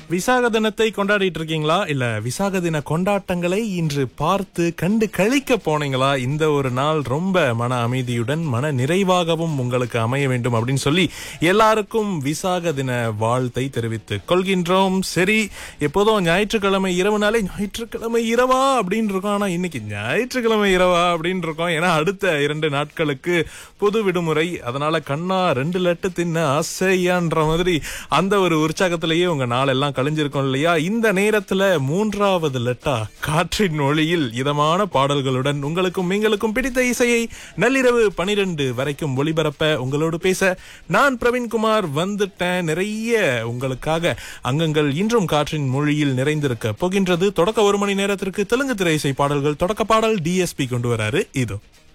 விசாக தினத்தை கொண்டாடிட்டு இருக்கீங்களா இல்ல விசாக தின கொண்டாட்டங்களை இன்று பார்த்து கண்டு கழிக்க போனீங்களா இந்த ஒரு நாள் ரொம்ப மன அமைதியுடன் மன நிறைவாகவும் உங்களுக்கு அமைய வேண்டும் அப்படின்னு சொல்லி எல்லாருக்கும் விசாக தின வாழ்த்தை தெரிவித்துக் கொள்கின்றோம் சரி எப்போதும் ஞாயிற்றுக்கிழமை இரவு நாளே ஞாயிற்றுக்கிழமை இரவா அப்படின்னு இருக்கோம் ஆனா இன்னைக்கு ஞாயிற்றுக்கிழமை இரவா அப்படின்னு இருக்கோம் ஏன்னா அடுத்த இரண்டு நாட்களுக்கு பொது விடுமுறை அதனால கண்ணா ரெண்டு லட்டு தின்ன ஆசையான்ற மாதிரி அந்த ஒரு உற்சாகத்திலேயே உங்க நாளெல்லாம் கழிஞ்சிருக்கும் இல்லையா இந்த நேரத்துல மூன்றாவது லட்டா காற்றின் ஒளியில் இதமான பாடல்களுடன் உங்களுக்கும் நீங்களுக்கும் பிடித்த இசையை நள்ளிரவு பனிரெண்டு வரைக்கும் ஒளிபரப்ப உங்களோடு பேச நான் பிரவீன்குமார் வந்துட்டேன் நிறைய உங்களுக்காக அங்கங்கள் இன்றும் காற்றின் மொழியில் நிறைந்திருக்க போகின்றது தொடக்க ஒரு மணி நேரத்திற்கு தெலுங்கு திரை இசை பாடல்கள் தொடக்க பாடல் டிஎஸ்பி கொண்டு வராரு இதோ